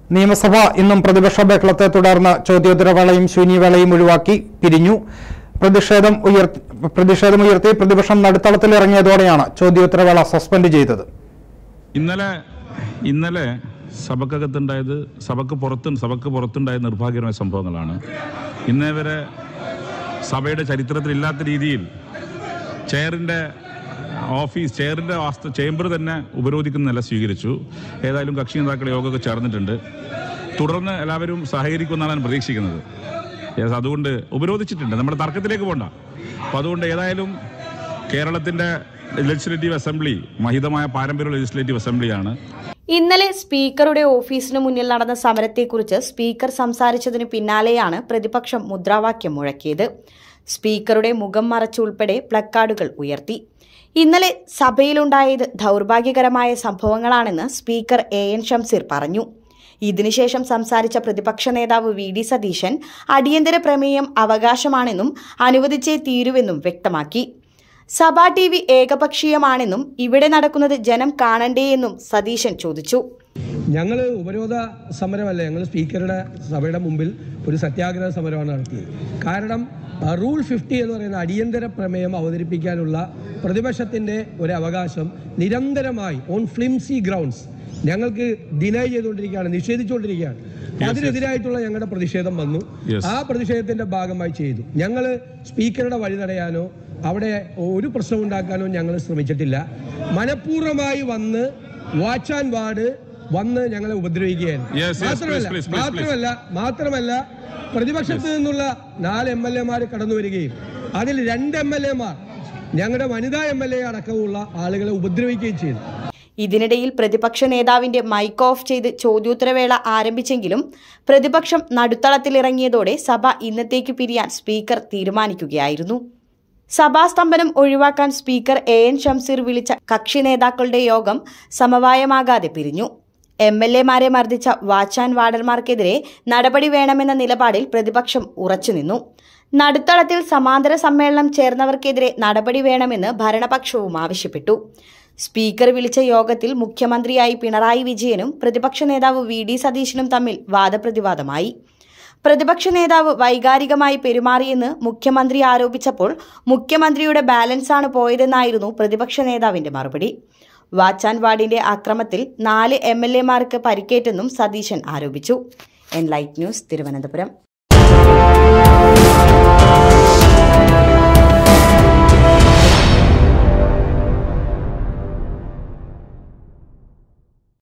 നിയമസഭ ഇന്നും പ്രതിപക്ഷ ബഹളത്തെ തുടർന്ന് ചോദ്യോത്തരവേളയും ശൂന്യവേളയും ഒഴിവാക്കി പിരിഞ്ഞു പ്രതിഷേധം ഉയർത്തി പ്രതിഷേധമുയർത്തി പ്രതിപക്ഷം നടുത്തളത്തിലിറങ്ങിയതോടെയാണ് ചോദ്യോത്തരവേള സസ്പെൻഡ് ചെയ്തത് ഇന്നലെ ഇന്നലെ സഭക്കകത്തുണ്ടായത് സഭക്ക് പുറത്ത് സഭക്ക് പുറത്തുണ്ടായ നിർഭാഗ്യകരമായ സംഭവങ്ങളാണ് ഇന്നേ വരെ സഭയുടെ ചരിത്രത്തിൽ ഇല്ലാത്ത രീതിയിൽ ചെയറിൻ്റെ ഓഫീസ് ചെയറിൻ്റെ വാസ്തു ചേംബർ തന്നെ ഉപരോധിക്കുന്ന നില സ്വീകരിച്ചു ഏതായാലും കക്ഷി നേതാക്കളുടെ യോഗമൊക്കെ ചേർന്നിട്ടുണ്ട് തുടർന്ന് എല്ലാവരും സഹകരിക്കുമെന്നാണ് ഞാൻ പ്രതീക്ഷിക്കുന്നത് Yes, അതുകൊണ്ട് ഉപരോധിച്ചിട്ടുണ്ട് നമ്മുടെ തർക്കത്തിലേക്ക് പോകണ്ട അപ്പോൾ അതുകൊണ്ട് ഏതായാലും കേരളത്തിൻ്റെ ലെജിസ്ലേറ്റീവ് അസംബ്ലി മഹിതമായ പാരമ്പര്യ ലെജിസ്ലേറ്റീവ് അസംബ്ലിയാണ് ഇന്നലെ സ്പീക്കറുടെ ഓഫീസിന് മുന്നിൽ നടന്ന സമരത്തെക്കുറിച്ച് സ്പീക്കർ സംസാരിച്ചതിന് പിന്നാലെയാണ് പ്രതിപക്ഷം മുദ്രാവാക്യം മുഴക്കിയത് സ്പീക്കറുടെ മുഖം മറച്ചുൾപ്പെടെ പ്ലക്കാർഡുകൾ ഉയർത്തി ഇന്നലെ സഭയിലുണ്ടായത് ദൗർഭാഗ്യകരമായ സംഭവങ്ങളാണെന്ന് സ്പീക്കർ എ എൻ ഷംസീർ പറഞ്ഞു ഇതിനുശേഷം സംസാരിച്ച പ്രതിപക്ഷ നേതാവ് വി ഡി സതീശൻ അടിയന്തര പ്രമേയം അവകാശമാണെന്നും അനുവദിച്ചേ തീരുവെന്നും വ്യക്തമാക്കി സഭാ ടി വി ഏകപക്ഷീയമാണെന്നും ഇവിടെ നടക്കുന്നത് ജനം കാണണ്ടേയെന്നും സതീശൻ ചോദിച്ചു ഞങ്ങൾ ഉപരോധ സമരമല്ല ഞങ്ങൾ സ്പീക്കറുടെ സഭയുടെ മുമ്പിൽ ഒരു സത്യാഗ്രഹ സമരമാണ് നടത്തിയത് കാരണം ആ, റൂൾ ഫിഫ്റ്റി എന്ന് പറയുന്ന അടിയന്തര പ്രമേയം അവതരിപ്പിക്കാനുള്ള പ്രതിപക്ഷത്തിൻ്റെ ഒരു അവകാശം നിരന്തരമായി ഓൺ ഫ്ലിംസി ഗ്രൗണ്ട്സ് ഞങ്ങൾക്ക് ഡിനൈ ചെയ്തുകൊണ്ടിരിക്കുകയാണ് നിഷേധിച്ചുകൊണ്ടിരിക്കുകയാണ് അതിനെതിരായിട്ടുള്ള ഞങ്ങളുടെ പ്രതിഷേധം വന്നു Yes. ആ പ്രതിഷേധത്തിന്റെ ഭാഗമായി ചെയ്തു ഞങ്ങൾ സ്പീക്കറുടെ വഴി തടയാനോ അവിടെ ഒരു പ്രശ്നം ഉണ്ടാക്കാനോ ഞങ്ങൾ ശ്രമിച്ചിട്ടില്ല മനഃപൂർവ്വമായി വന്ന് വാച്ച് ആൻഡ് വാർഡ് വന്ന് ഞങ്ങളെ ഉപദ്രവിക്കുകയായിരുന്നു Yes, yes, മാത്രമല്ല please, please, please, മാത്രമല്ല മാത്രമല്ല പ്രതിപക്ഷത്ത് നിന്നുള്ള നാല് എം എൽ എമാർ കടന്നു വരികയും അതിൽ രണ്ട് എം എൽ എമാർ ഞങ്ങളുടെ വനിതാ എം എൽ എ അടക്കമുള്ള ആളുകളെ ഉപദ്രവിക്കുകയും ചെയ്തു ഇതിനിടയിൽ പ്രതിപക്ഷ നേതാവിന്റെ മൈക്ക് ഓഫ് ചെയ്ത് ചോദ്യോത്തരവേള ആരംഭിച്ചെങ്കിലും പ്രതിപക്ഷം നടുത്തളത്തിലിറങ്ങിയതോടെ സഭ ഇന്നത്തേക്ക് പിരിയാൻ സ്പീക്കർ തീരുമാനിക്കുകയായിരുന്നു സഭാസ്തംഭനം ഒഴിവാക്കാൻ സ്പീക്കർ എ എൻ ഷംസീർ വിളിച്ച കക്ഷി നേതാക്കളുടെ യോഗം സമവായമാകാതെ പിരിഞ്ഞു എം എൽ എമാരെ മർദ്ദിച്ച വാച്ച് ആൻഡ് വാർഡർമാർക്കെതിരെ നടപടി വേണമെന്ന നിലപാടിൽ പ്രതിപക്ഷം ഉറച്ചുനിന്നു നടുത്തളത്തിൽ സമാന്തര സമ്മേളനം ചേർന്നവർക്കെതിരെ നടപടി വേണമെന്ന് ഭരണപക്ഷവും ആവശ്യപ്പെട്ടു സ്പീക്കർ വിളിച്ച യോഗത്തിൽ മുഖ്യമന്ത്രിയായി പിണറായി വിജയനും പ്രതിപക്ഷ നേതാവ് വി ഡി സതീശനും തമ്മിൽ വാദപ്രതിവാദമായി പ്രതിപക്ഷ നേതാവ് വൈകാരികമായി പെരുമാറിയെന്ന് മുഖ്യമന്ത്രി ആരോപിച്ചപ്പോൾ മുഖ്യമന്ത്രിയുടെ ബാലൻസാണ് പോയതെന്നായിരുന്നു പ്രതിപക്ഷ നേതാവിന്റെ മറുപടി വാച്ച് ആൻഡ് വാർഡിന്റെ അക്രമത്തിൽ നാല് എം എൽ എമാർക്ക് പരിക്കേറ്റെന്നും സതീശൻ ആരോപിച്ചു എൻ ലൈറ്റ് ന്യൂസ് തിരുവനന്തപുരം